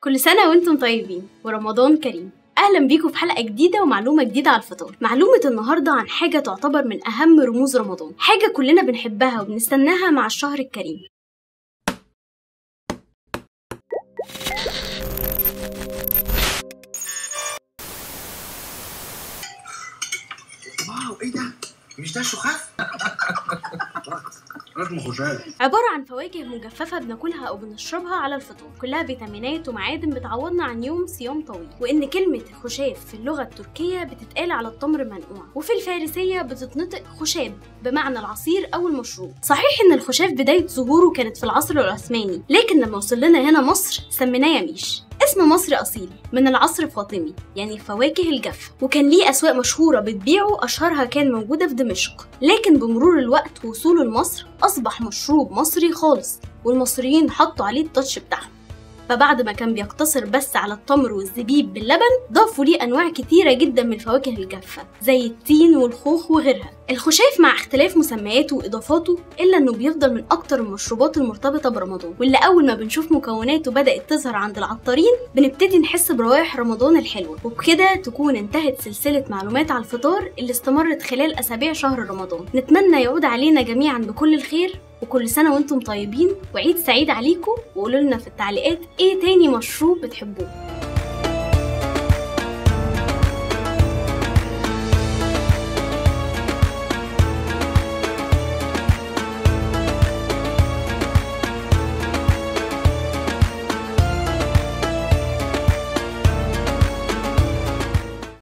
كل سنة وانتم طيبين ورمضان كريم أهلا بيكم في حلقة جديدة ومعلومة جديدة على الفطار معلومة النهاردة عن حاجة تعتبر من أهم رموز رمضان حاجة كلنا بنحبها وبنستناها مع الشهر الكريم واو ايه ده؟ مش ده شخاف؟ رقم خشاف عبارة عن فواكه مجففة بناكلها أو بنشربها على الفطار كلها فيتامينات ومعادن بتعوضنا عن يوم صيام طويل وإن كلمة خشاف في اللغة التركية بتتقال على التمر منقوع وفي الفارسية بتتنطق خشاب بمعنى العصير أو المشروب صحيح إن الخشاف بداية ظهوره كانت في العصر العثماني لكن لما وصل لنا هنا مصر سميناه يميش اسم مصري أصيل من العصر الفاطمي يعني الفواكه الجافة وكان ليه أسواق مشهورة بتبيعه أشهرها كان موجودة في دمشق لكن بمرور الوقت ووصوله لمصر أصبح مشروب مصري خالص والمصريين حطوا عليه التاتش بتاعهم فبعد ما كان بيقتصر بس على التمر والزبيب باللبن ضافوا ليه انواع كتيره جدا من الفواكه الجافه زي التين والخوخ وغيرها الخشاف مع اختلاف مسمياته واضافاته الا انه بيفضل من اكتر المشروبات المرتبطه برمضان واللي اول ما بنشوف مكوناته بدات تظهر عند العطارين بنبتدي نحس بروايح رمضان الحلوه وبكده تكون انتهت سلسله معلومات على الفطار اللي استمرت خلال اسابيع شهر رمضان نتمنى يعود علينا جميعا بكل الخير وكل سنة وانتم طيبين وعيد سعيد عليكم وقولوا لنا في التعليقات ايه تاني مشروب بتحبوه